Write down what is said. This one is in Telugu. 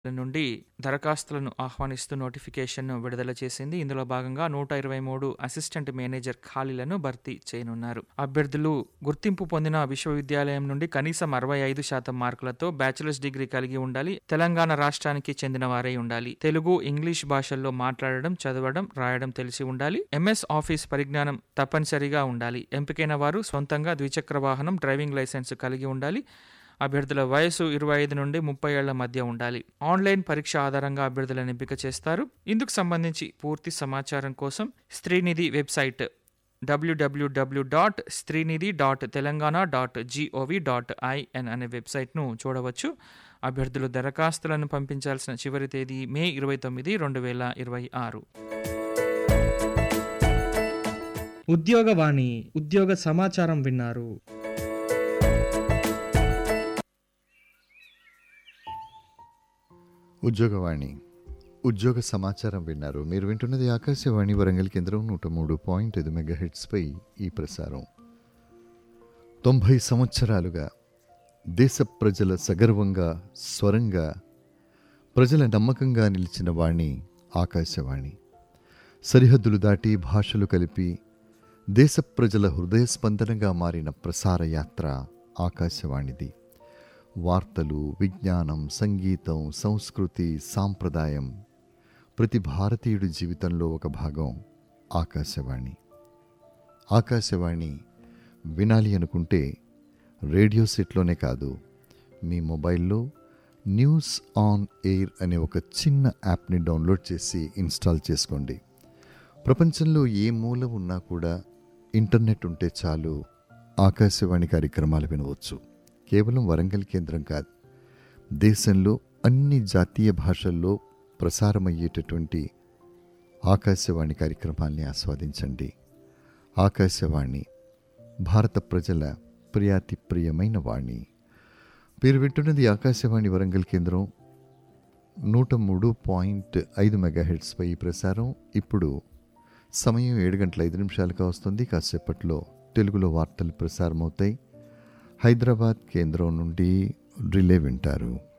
నుండి దరఖాస్తులను ఆహ్వానిస్తూ నోటిఫికేషన్ను విడుదల చేసింది ఇందులో భాగంగా నూట ఇరవై మూడు అసిస్టెంట్ మేనేజర్ ఖాళీలను భర్తీ చేయనున్నారు అభ్యర్థులు గుర్తింపు పొందిన విశ్వవిద్యాలయం నుండి కనీసం అరవై ఐదు శాతం మార్కులతో బ్యాచిలర్స్ డిగ్రీ కలిగి ఉండాలి తెలంగాణ రాష్ట్రానికి చెందిన వారై ఉండాలి తెలుగు ఇంగ్లీష్ భాషల్లో మాట్లాడడం చదవడం రాయడం తెలిసి ఉండాలి ఎంఎస్ ఆఫీస్ పరిజ్ఞానం తప్పనిసరిగా ఉండాలి ఎంపికైన వారు సొంతంగా ద్విచక్ర వాహనం డ్రైవింగ్ లైసెన్స్ కలిగి ఉండాలి అభ్యర్థుల వయసు ఇరవై ఐదు నుండి ముప్పై ఏళ్ల మధ్య ఉండాలి ఆన్లైన్ పరీక్ష ఆధారంగా అభ్యర్థులను ఎంపిక చేస్తారు ఇందుకు సంబంధించి పూర్తి సమాచారం కోసం Streenidhi website WWW dot Streenidhi dot Telangana dot GOV dot IN అనే వెబ్సైట్ను చూడవచ్చు అభ్యర్థులు దరఖాస్తులను పంపించాల్సిన చివరి తేదీ మే ఇరవై తొమ్మిది రెండు వేల ఇరవై ఆరు ఉద్యోగవాణి ఉద్యోగ సమాచారం విన్నారు ఉద్యోగవాణి ఉద్యోగ సమాచారం విన్నారు మీరు వింటున్నది ఆకాశవాణి వరంగల్ కేంద్రం నూట మూడు పాయింట్ ఐదు మెగా హెడ్స్పై ఈ ప్రసారం తొంభై సంవత్సరాలుగా దేశ ప్రజల సగర్వంగా స్వరంగా ప్రజల నమ్మకంగా నిలిచిన వాణి ఆకాశవాణి సరిహద్దులు దాటి భాషలు కలిపి దేశ ప్రజల హృదయ స్పందనగా మారిన ప్రసార యాత్ర ఆకాశవాణిది వార్తలు విజ్ఞానం సంగీతం సంస్కృతి సాంప్రదాయం ప్రతి భారతీయుడి జీవితంలో ఒక భాగం ఆకాశవాణి ఆకాశవాణి వినాలి అనుకుంటే రేడియో సెట్లోనే కాదు మీ మొబైల్లో న్యూస్ ఆన్ ఎయిర్ అనే ఒక చిన్న యాప్ని డౌన్లోడ్ చేసి ఇన్స్టాల్ చేసుకోండి ప్రపంచంలో ఏ మూల ఉన్నా కూడా ఇంటర్నెట్ ఉంటే చాలు ఆకాశవాణి కార్యక్రమాలు వినవచ్చు కేవలం వరంగల్ కేంద్రం కాదు దేశంలో అన్ని జాతీయ భాషల్లో ప్రసారమయ్యేటటువంటి ఆకాశవాణి కార్యక్రమాల్ని ఆస్వాదించండి ఆకాశవాణి భారత ప్రజల ప్రియాతి ప్రియమైన వాణి మీరు వింటున్నది ఆకాశవాణి వరంగల్ కేంద్రం నూట మూడు పాయింట్ ఐదు మెగాహెడ్స్పై ఈ ప్రసారం ఇప్పుడు సమయం ఏడు గంటల ఐదు నిమిషాలుగా వస్తుంది కాసేపట్లో తెలుగులో వార్తలు ప్రసారమవుతాయి హైదరాబాద్ కేంద్రం నుండి రిలే వింటారు